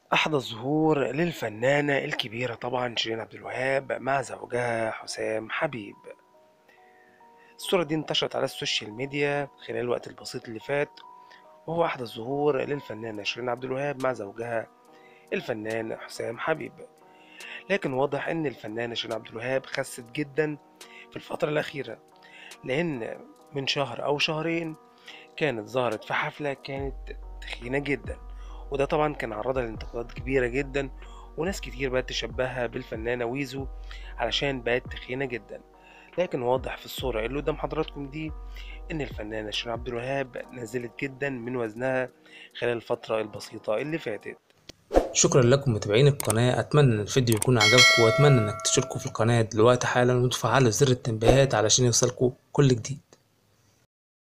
أحدث ظهور للفنانة الكبيرة طبعًا شيرين عبد الوهاب مع زوجها حسام حبيب. الصورة دي انتشرت على السوشيال ميديا خلال الوقت البسيط اللي فات، وهو أحدث ظهور للفنانة شيرين عبد الوهاب مع زوجها الفنان حسام حبيب. لكن واضح إن الفنانة شيرين عبد الوهاب خست جدًا في الفترة الأخيرة، لإن من شهر أو شهرين كانت ظهرت في حفلة كانت تخينة جدًا، وده طبعًا كان عرّضها لانتقادات كبيرة جدًا، وناس كتير بقت تشبّهها بالفنانة ويزو علشان بقت تخينة جدًا. لكن واضح في الصورة اللي قدّام حضراتكم دي إن الفنانة شيرين عبد الوهاب نزلت جدًا من وزنها خلال الفترة البسيطة اللي فاتت. شكرا لكم متابعين القناة أتمنى إن الفيديو يكون عجبكم وأتمنى إنك تشتركوا في القناة دلوقتي حالا وتفعلوا زر التنبيهات علشان يوصلكوا كل جديد